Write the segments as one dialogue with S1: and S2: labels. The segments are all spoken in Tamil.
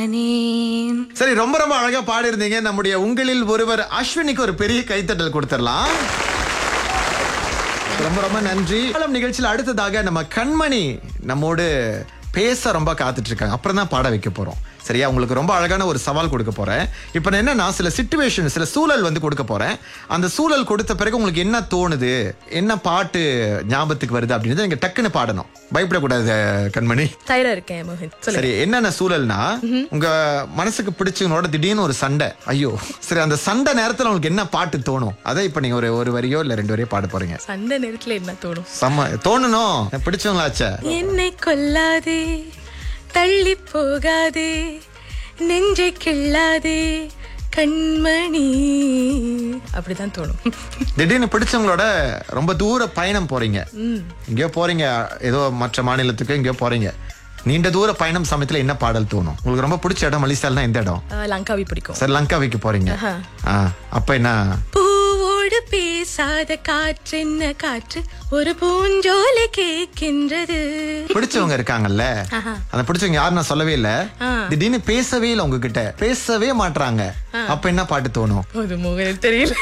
S1: சரி ரொம்ப ரொம்ப அழகா பாடிருந்தீங்க நம்முடைய உங்களில் ஒருவர் அஸ்வினிக்கு ஒரு பெரிய கைத்தட்டல் கொடுத்துடலாம் ரொம்ப ரொம்ப நன்றி காலம் நிகழ்ச்சியில் அடுத்ததாக நம்ம கண்மணி நம்மோடு பேச ரொம்ப காத்துட்டு இருக்காங்க அப்புறம் தான் பாட வைக்க போறோம் சரியா உங்களுக்கு ரொம்ப அழகான ஒரு சவால் கொடுக்க போறேன் இப்போ நான் என்னன்னா சில சுச்சுவேஷன் சில சூழல் வந்து கொடுக்க போறேன் அந்த சூழல் கொடுத்த பிறகு உங்களுக்கு என்ன தோணுது என்ன பாட்டு ஞாபகத்துக்கு வருது அப்படின்னு நீங்க டக்குன்னு பாடணும் பயப்படக்கூடாது கண்மணி
S2: தயாரா இருக்கேன் மோகன் சொல்லுங்க
S1: சரி என்னென்ன சூழல்னா உங்க மனசுக்கு பிடிச்சவங்களோட திடீர்னு ஒரு சண்டை ஐயோ சரி அந்த சண்டை நேரத்துல உங்களுக்கு என்ன பாட்டு தோணும் அதை இப்ப நீங்க ஒரு ஒரு வரியோ இல்ல ரெண்டு வரியோ பாட போறீங்க
S2: சண்டை நேரத்துல என்ன தோணும்
S1: செம்ம தோணணும் பிடிச்சவங்களாச்சே
S2: என்னை கொல்லாதே தள்ளி போகாதே நெஞ்சை கிள்ளாதே கண்மணி அப்படிதான் தோணும்
S1: திடீர்னு பிடிச்சவங்களோட ரொம்ப தூர பயணம் போறீங்க எங்கேயோ போறீங்க ஏதோ மற்ற மாநிலத்துக்கு எங்கேயோ போறீங்க நீண்ட தூர பயணம் சமயத்துல என்ன பாடல் தோணும் உங்களுக்கு ரொம்ப பிடிச்ச இடம் மலிசால்னா எந்த இடம்
S2: ஆஹ், லங்காவி பிடிக்கும்
S1: சரி லங்காவிக்கு போறீங்க ஆ, அப்ப என்ன
S2: பூவோடு பேசாத காற்று என்ன காற்று ஒரு பூஞ்சோலை கேட்கின்றது
S1: பிடிச்சவங்க இருக்காங்கல்ல அந்த பிடிச்சவங்க யாரும் நான் சொல்லவே இல்ல திடீர்னு பேசவே இல்ல உங்ககிட்ட பேசவே மாட்றாங்க அப்ப என்ன பாட்டு தோணும்
S2: ஒரு மோகன் தெரியல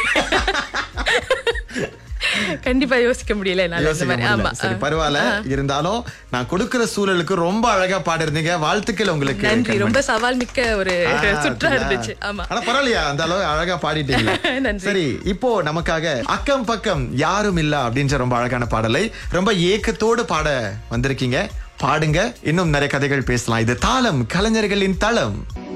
S2: கண்டிப்பா யோசிக்க முடியல என்னால இந்த
S1: யோசிக்க
S2: மாதிரி
S1: முடியல.
S2: ஆமா
S1: சரி பரவாயில்ல இருந்தாலும் நான் கொடுக்கிற சூழலுக்கு ரொம்ப அழகா பாடிருந்தீங்க வாழ்த்துக்கள் உங்களுக்கு
S2: நன்றி
S1: கண்மணி.
S2: ரொம்ப சவால் மிக்க ஒரு
S1: ஆ,
S2: சுற்றா
S1: அப்படியா?
S2: இருந்துச்சு ஆமா
S1: ஆனா பரவாயில்லையா அந்த அளவு அழகா பாடிட்டீங்க
S2: நன்றி.
S1: சரி இப்போ நமக்காக அக்கம் பக்கம் யாரும் இல்ல அப்படின்ற ரொம்ப அழகான பாடலை ரொம்ப ஏக்கத்தோடு பாட வந்திருக்கீங்க பாடுங்க இன்னும் நிறைய கதைகள் பேசலாம் இது தாளம் கலைஞர்களின் தளம்